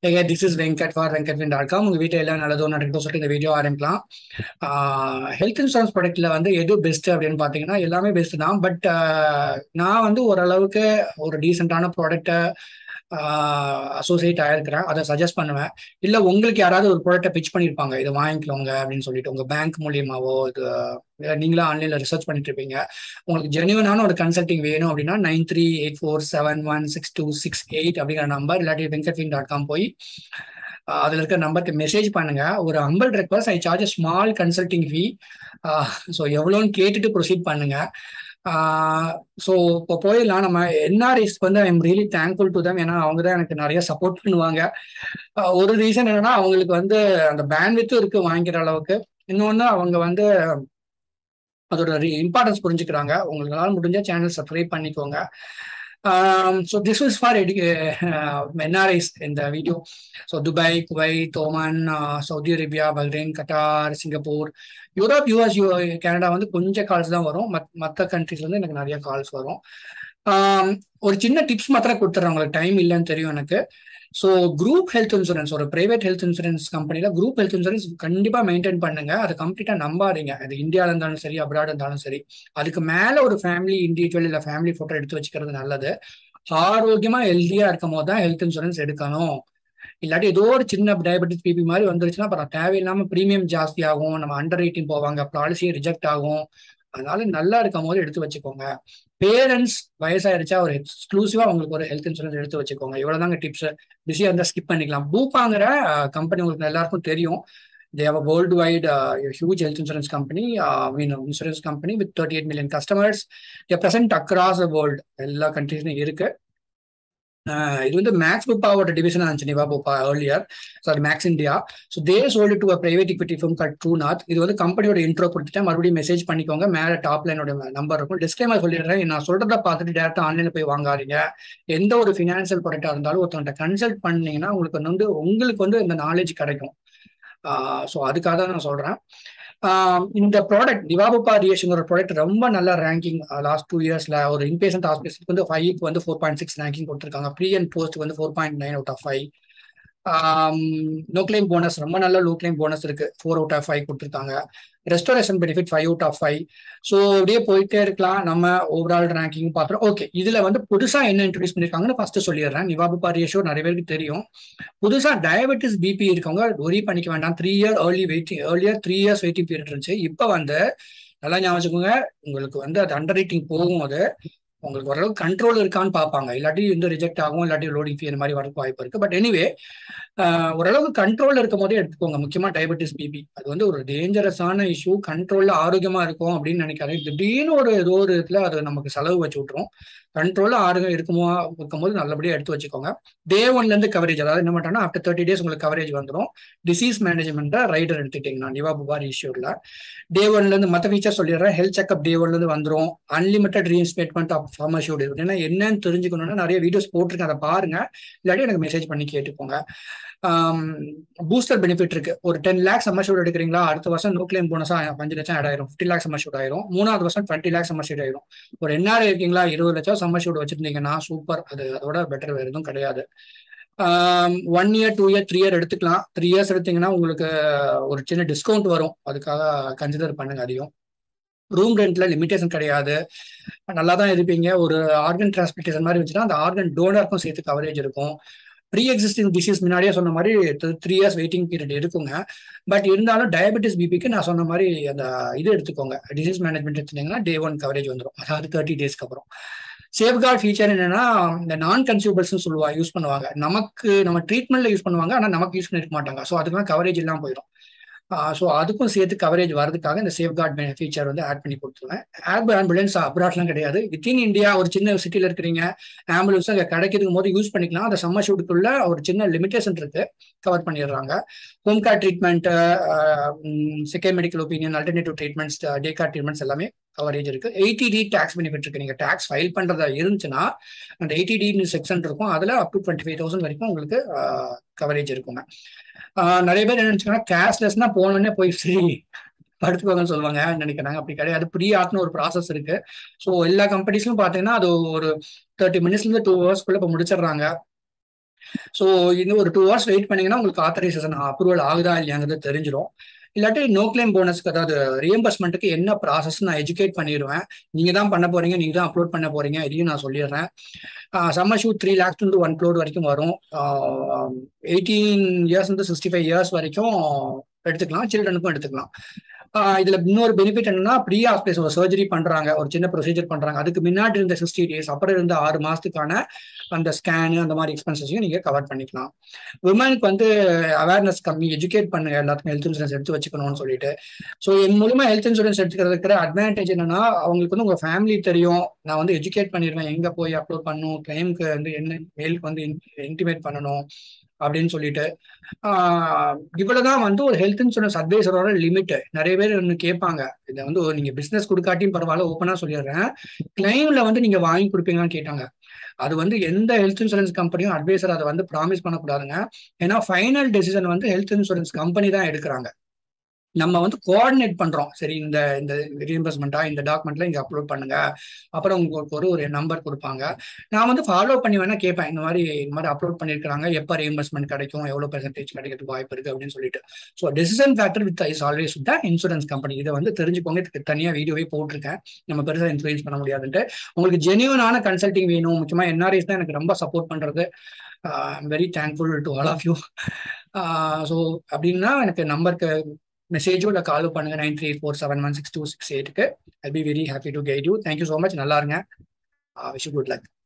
ஏங்க this is Venkat for Venkatwin dot com உங்கள் வீட்டில் எல்லாம் நல்லதோ நடக்கட்டும் சொல்லிட்டு இந்த வீடியோ ஆரம்பிக்கலாம் ஹெல்த் இன்சூரன்ஸ் ப்ராடக்ட்ல வந்து எது பெஸ்ட் அப்படின்னு பார்த்தீங்கன்னா எல்லாமே பெஸ்ட் தான் பட் நான் வந்து ஓரளவுக்கு ஒரு டீசெண்டான ப்ராடக்ட்டை அசோசியேட் ஆயிருக்கிறேன் அதை சஜஸ்ட் பண்ணுவேன் இல்லை உங்களுக்கு யாராவது ஒரு ப்ராடக்ட்டை பிச் பண்ணியிருப்பாங்க இதை வாங்கிக்கலோங்க அப்படின்னு சொல்லிட்டு உங்கள் பேங்க் மூலியமாவோ இது நீங்களா ஆன்லைனில் ரிசர்ச் பண்ணிட்டு இருப்பீங்க உங்களுக்கு ஜெனுவனான ஒரு கன்சல்டிங் வேணும் அப்படின்னா nine three eight four seven one six two six eight அப்படிங்கிற நம்பர் இல்லாட்டி வெங்கட்வின் டாட் காம் போய் அதில் இருக்க நம்பருக்கு மெசேஜ் பண்ணுங்க ஒரு humble request I charge small consulting fee so எவ்வளோன்னு கேட்டுட்டு ப்ரொசீட் பண்ணுங்க ஸோ இப்போ போயிடலாம் நம்ம என்ஆர்ஐஸ்க்கு வந்து I'm really thankful to them ஏன்னா அவங்க தான் எனக்கு நிறைய சப்போர்ட் பண்ணுவாங்க ஒரு ரீசன் என்னன்னா அவங்களுக்கு வந்து அந்த பேண்ட்வித்தும் இருக்கு வாங்கிக்கிற அளவுக்கு இன்னொன்று அவங்க வந்து அதோட இம்பார்ட்டன்ஸ் புரிஞ்சுக்கிறாங்க உங்களால முடிஞ்ச சேனல் சப்ஸ்கிரைப் பண்ணிக்கோங்க ஸோ திஸ் இஸ் ஃபார் எடி என்ஆர்ஐஸ் இந்த video so Dubai Kuwait Oman Saudi Arabia Bahrain Qatar Singapore Europe US யூ கனடா வந்து கொஞ்சம் கால்ஸ் தான் வரும் மத் மற்ற கண்ட்ரிஸ்லேருந்து எனக்கு நிறைய கால்ஸ் வரும் ஒரு சின்ன டிப்ஸ் மாத்திரம் கொடுத்துட்றேன் உங்களுக்கு டைம் இல்லைன்னு தெரியும் எனக்கு ஸோ குரூப் ஹெல்த் இன்சூரன்ஸ் ஒரு பிரைவேட் ஹெல்த் இன்சூரன்ஸ் கம்பெனியில் குரூப் ஹெல்த் இன்சூரன்ஸ் கண்டிப்பாக மெயின்டைன் பண்ணுங்க அதை கம்ப்ளீட்டாக நம்பாதீங்க அது இந்தியாவில் இருந்தாலும் சரி அப்ராட் இருந்தாலும் சரி அதுக்கு மேலே ஒரு ஃபேமிலி இண்டிவிஜுவல் இல்லை ஃபேமிலி ஃபோட்டோ எடுத்து வச்சுக்கிறது நல்லது ஆரோக்கியமாக ஹெல்த்தியாக இருக்கும் போது தான் ஹெல்த் இன்சூரன்ஸ் எடுக்கணும் இல்லாட்டி ஏதோ ஒரு சின்ன டயபெட்டிஸ் பிபி மாதிரி வந்துருச்சுன்னா அப்புறம் தேவையில்லாமல் ப்ரீமியம் ஜாஸ்தி ஆகும் நம்ம அண்டர் ரேட்டிங் போவாங்க பாலிசியை ரிஜெக்ட் ஆகும் அதனால நல்லா இருக்கும் போது எடுத்து வச்சுக்கோங்க பேரண்ட்ஸ் வயசாயிருச்சா ஒரு எக்ஸ்க்ளூசிவா உங்களுக்கு ஒரு ஹெல்த் இன்சூரன்ஸ் எடுத்து வச்சுக்கோங்க இவ்வளவுதாங்க டிப்ஸ் பிஸியா இருந்தா ஸ்கிப் பண்ணிக்கலாம் பூப்பாங்கிற கம்பெனி உங்களுக்கு எல்லாருக்கும் தெரியும் they have world wide huge health insurance company mean insurance company with thirty eight million customers present across the world எல்லா கண்ட்ரீஸ்லையும் இருக்கு இது வந்து மேக்ஸ் புப்பாவோட டிவிஷன் இருந்துச்சு Niva Bupa earlier sorry Max India so they sold to private equity firm called true north இது வந்து கம்பெனியோட இன்ட்ரோ கொடுத்துட்டேன் மறுபடியும் மெசேஜ் பண்ணிக்கோங்க மேலே டாப் லைனோட நம்பர் இருக்கும் டிஸ்கிளைமர் சொல்லிடுறேன் நான் சொல்றத பார்த்துட்டு டேரக்டா ஆன்லைனில் போய் வாங்காதீங்க எந்த ஒரு ஃபினான்சியல் ப்ராடக்டா இருந்தாலும் ஒருத்தவங்க கன்சல்ட் பண்ணீங்கன்னா உங்களுக்கு வந்து உங்களுக்கு வந்து இந்த நாலேஜ் கிடைக்கும் ஸோ அதுக்காக தான் நான் சொல்றேன் இந்த ப்ராடக்ட் நிவாபுப்பா ரியேஷன் ஒரு ப்ராடக்ட் ரொம்ப நல்ல ரேங்கிங் லாஸ்ட் டூ இயர்ஸ்ல ஒரு இன்பேஷண்ட் ஹாஸ்பிட்டலுக்கு வந்து ஃபைவ்க்கு வந்து ஃபோர் பாயிண்ட் சிக்ஸ் ரேங்கிங் கொடுத்துருக்காங்க ப்ரீ அண்ட் போஸ்ட் வந்து four point nine out of five no claim bonus ரொம்ப நல்ல லோ கிளைம் போனஸ் இருக்கு ஃபோர் அவுட் ஆஃப் ஃபைவ் கொடுத்துருக்காங்க restoration benefit five out of five so அப்படியே போயிட்டே இருக்கலாம் நம்ம ஓவரால் ரேங்கிங் பார்த்துறோம் ஓகே இதுல வந்து புதுசா என்ன இன்ட்ரடியூஸ் பண்ணிருக்காங்கன்னு ஃபர்ஸ்ட் சொல்லிடுறேன் நிவாபுப்பா ரேஷியோ நிறைய பேருக்கு தெரியும் புதுசா டயபெட்டிஸ் பிபி இருக்கவங்க ஒரி பண்ணிக்க வேண்டாம் three year early waiting earlier three years waiting period இருந்துச்சு இப்போ வந்து நல்லா ஞாபகம் உங்களுக்கு வந்து அது அண்டர் ரேட்டிங் போகும் அது உங்களுக்கு ஓரளவுக்கு கண்ட்ரோல் இருக்கான்னு பார்ப்பாங்க இல்லாட்டி வந்து ரிஜெக்ட் ஆகும் இல்லாட்டி லோடிங் ஃபீ அந்த மாதிரி வரக்கு வாய்ப்பு இருக்கு பட் எனிவே ஓரளவுக்கு கண்ட்ரோல் இருக்கும் போதே எடுத்துக்கோங்க முக்கியமா டயபெட்டிஸ் பிபி அது வந்து ஒரு டேஞ்சரஸான இஷ்யூ கண்ட்ரோல்ல ஆரோக்கியமா இருக்கும் அப்படின்னு நினைக்காது திடீர்னு ஒரு ஏதோ ஒரு இதுல அது நமக்கு செலவு வச்சு விட்டுரும் கண்ட்ரோல்ல ஆரோக்கியம் இருக்குமோ இருக்கும்போது நல்லபடியா எடுத்து வச்சுக்கோங்க டே ஒன்ல இருந்து கவரேஜ் அதாவது என்ன பண்ணா ஆஃப்டர் தேர்ட்டி டேஸ் உங்களுக்கு கவரேஜ் வந்துடும் டிசீஸ் மேனேஜ்மெண்ட் ரைடர் எடுத்துட்டீங்கன்னா நிவா புகார் இஷ்யூல டே ஒன்ல இருந்து மற்ற ஃபீச்சர் சொல்லிடுறேன் ஹெல்த் செக்அப் டே ஒன்ல இருந்து வந்துடும் அன்லிமிட்டட் ரீஇன்ஸ்பெக்ட்மெண்ட் ஆஃப் ஃபார்மசியோட ஏன்னா என்னன்னு தெரிஞ்சுக்கணும்னா நிறைய வீடியோஸ் போட்டிருக்கேன் அதை பாருங்க இல்லாட்டி எனக்கு மெசேஜ் பண்ணி கேட்டுக்கோங்க பூஸ்டர் பெனிஃபிட் இருக்கு ஒரு டென் லேக்ஸ் சம்மர்ஷூட் எடுக்கிறீங்களா அடுத்த வருஷம் நோ கிளைம் போனஸா அஞ்சு லட்சம் ஆட் ஆயிரும் ஃபிஃப்டி லேக்ஸ் சம்மர்ஷூட் ஆயிரும் மூணாவது வருஷம் டுவெண்ட்டி லேக்ஸ் சம்மர்ஷூட் ஆயிரும் ஒரு என்ஆர்ஐ இருக்கீங்களா இருபது லட்சம் சம்மர்ஷூட் வச்சிருந்தீங்கன்னா சூப்பர் அது அதோட பெட்டர் வேறு எதுவும் கிடையாது one year two year three year எடுத்துக்கலாம் த்ரீ இயர்ஸ் எடுத்தீங்கன்னா உங்களுக்கு ஒரு சின்ன டிஸ்கவுண்ட் வரும் அதுக்காக கன்சிடர் பண்ணுங்க அதையும் ரூம் ரெண்ட்ல லிமிடேஷன் கிடையாது நல்லா தான் இருப்பீங்க ஒரு ஆர்கன் டிரான்ஸ்பிளேஷன் மாதிரி வச்சுன்னா அந்த ஆர்கன் டோனருக்கும் சேர்த்து கவரேஜ் இருக்கும் ப்ரீ எக்ஸிஸ்டிங் டிசீஸ் முன்னாடியே சொன்ன மாதிரி த்ரீ இயர்ஸ் வெயிட்டிங் பீரியட் இருக்குங்க பட் இருந்தாலும் டயபெட்டிஸ் பிபிக்கு நான் சொன்ன மாதிரி அந்த இது எடுத்துக்கோங்க டிசீஸ் மேனேஜ்மெண்ட் எடுத்துட்டீங்கன்னா டே ஒன் கவரேஜ் வந்துடும் அதாவது தேர்ட்டி டேஸ்க்கு அப்புறம் சேஃப்கார்ட் ஃபீச்சர் என்னன்னா இந்த நான் கன்சியூபிள்ஸ் சொல்லுவாங்க யூஸ் பண்ணுவாங்க நமக்கு நம்ம ட்ரீட்மெண்ட்ல யூஸ் பண்ணுவாங்க ஆனால் நமக்கு யூஸ் பண்ணிருக்க மாட்டாங்க ஸோ அதுக்கெல்லாம் கவரேஜ் இல்லாமல் போயிடும் ஸோ அதுக்கும் சேர்த்து கவரேஜ் வரதுக்காக இந்த சேஃப்கார்ட் ஃபீச்சர் வந்து ஆட் பண்ணி கொடுத்துருவேன் ஆப் ஆம்புலன்ஸ் அப்ராட்லாம் கிடையாது வித்தின் இந்தியா ஒரு சின்ன சிட்டியில் இருக்கிறீங்க ஆம்புலன்ஸ் அங்கே கிடைக்கிறதுக்கும் போது யூஸ் பண்ணிக்கலாம் அந்த சம்மர் ஷூட்டுக்குள்ள ஒரு சின்ன லிமிடேஷன் இருக்கு கவர் பண்ணிடுறாங்க home care treatment second medical opinion alternative treatments day care treatments எல்லாமே கவரேஜ் இருக்கு எயிட்டி டி டேக்ஸ் பெனிஃபிட் இருக்கு நீங்க டேக்ஸ் ஃபைல் பண்றதா இருந்துச்சுன்னா அந்த எயிட்டி டி செக்ஷன் இருக்கும் அதுல up to twenty five thousand வரைக்கும் உங்களுக்கு கவரேஜ் இருக்குங்க நிறைய பேர் என்ன நினைச்சுக்கோங்க கேஷ்லெஸ்னா போனோடனே போய் சரி படுத்துக்கோங்கன்னு சொல்லுவாங்க நினைக்கிறாங்க அப்படி கிடையாது ப்ரீ ஆர்ட்னு ஒரு ப்ராசஸ் இருக்கு ஸோ எல்லா கம்பெனிஸ்லும் பார்த்தீங்கன்னா அது ஒரு தேர்ட்டி மினிட்ஸ்ல இருந்து டூ ஹவர்ஸ்க்குள்ள இப்போ முடிச்சிடுறாங்க ஸோ இன்னும் ஒரு டூ ஹவர்ஸ் வெயிட் பண்ணீங்கன்னா உங்களுக்கு ஆத்தரைசேஷன் அப்ரூவல் ஆகுதா இல்லையாங்கிறது தெரிஞ்சிடும் இல்லாட்டி நோ கிளைம் போனஸ்க்கு அதாவது ரியம்பர்ஸ்மெண்ட்டுக்கு என்ன ப்ராசஸ் நான் எஜுகேட் பண்ணிடுவேன் நீங்க தான் பண்ண போறீங்க நீங்க தான் அப்லோட் பண்ண போறீங்க இதையும் நான் சொல்லிடுறேன் sum insured three lakhs to one crore வரைக்கும் வரும் எயிட்டீன் இயர்ஸ் வந்து சிக்ஸ்டி ஃபைவ் இயர்ஸ் வரைக்கும் எடுத்துக்கலாம் சில்ட்ரனுக்கும் எடுத்துக்கலாம் இதுல இன்னொரு பெனிஃபிட் என்னன்னா ப்ரீ ஆஸ்பேஸ் ஒரு சர்ஜரி பண்றாங்க ஒரு சின்ன ப்ரொசீஜர் பண்றாங்க அதுக்கு முன்னாடி இருந்த சிக்ஸ்டி டேஸ் அப்புறம் இருந்த ஆறு மாசத்துக்கான அந்த ஸ்கேனு அந்த மாதிரி எக்ஸ்பென்சஸையும் நீங்க கவர் பண்ணிக்கலாம் விமனுக்கு வந்து அவேர்னஸ் கம்மி எஜுகேட் பண்ணுங்க எல்லாத்துக்கும் ஹெல்த் இன்சூரன்ஸ் எடுத்து வச்சுக்கணும்னு சொல்லிட்டு ஸோ என் மூலமா ஹெல்த் இன்சூரன்ஸ் எடுத்துக்கிறதுக்கு அட்வான்டேஜ் என்னன்னா அவங்களுக்கு வந்து உங்க ஃபேமிலி தெரியும் நான் வந்து எஜுகேட் பண்ணிடுவேன் எங்க போய் அப்லோட் பண்ணணும் கிளைம்க்கு வந்து என்ன மெயிலுக்கு வந்து இன்டிமேட் பண்ணணும் அப்படின்னு சொல்லிட்டு இவ்வளவுதான் வந்து ஒரு ஹெல்த் இன்சூரன்ஸ் அட்வைசரோட லிமிட் நிறைய பேர் ஒன்று கேட்பாங்க இதை வந்து நீங்க பிசினஸ் கொடுக்காட்டியும் பரவாயில்ல ஓப்பனா சொல்லிடுறேன் கிளைம்ல வந்து நீங்க வாங்கி கொடுப்பீங்கன்னு கேட்டாங்க அது வந்து எந்த ஹெல்த் இன்சூரன்ஸ் கம்பெனியும் அட்வைசர் அதை வந்து ப்ராமிஸ் பண்ணக்கூடாதுங்க ஏன்னா ஃபைனல் டெசிஷன் வந்து ஹெல்த் இன்சூரன்ஸ் கம்பெனி தான் எடுக்கிறாங்க நம்ம வந்து கோஆர்டினேட் பண்றோம் சரி இந்த இந்த ரீஎம்பர்ஸ்மெண்ட்டா இந்த டாக்குமெண்ட்ல இங்க அப்லோட் பண்ணுங்க அப்புறம் உங்களுக்கு ஒரு ஒரு நம்பர் கொடுப்பாங்க நான் வந்து ஃபாலோ பண்ணி வேணா கேட்பேன் இந்த மாதிரி இந்த மாதிரி அப்லோட் பண்ணிருக்காங்க எப்போ ரீஎம்பர்ஸ்மெண்ட் கிடைக்கும் எவ்வளவு பெர்சன்டேஜ் கிடைக்கிறதுக்கு வாய்ப்பு இருக்கு அப்படின்னு சொல்லிட்டு so decision factor with is always with insurance company இதை வந்து தெரிஞ்சுக்கோங்க இதுக்கு தனியா வீடியோவே போட்டிருக்கேன் நம்ம பெருசாக இன்ஃபுளுன்ஸ் பண்ண முடியாதுன்ட்டு உங்களுக்கு ஜெனியூனான கன்சல்டிங் வேணும் முக்கியமா என்ஆர்ஐஸ் தான் எனக்கு ரொம்ப சப்போர்ட் பண்றது I'm very thankful to all of you so அப்படின்னா எனக்கு நம்பருக்கு மெசேஜோ இல்லை காலோ பண்ணுங்க nine three four seven one six two six எயிட்டுக்கு I be very happy to guide you thank you so much நல்லா இருங்க விஷ் குட் லக்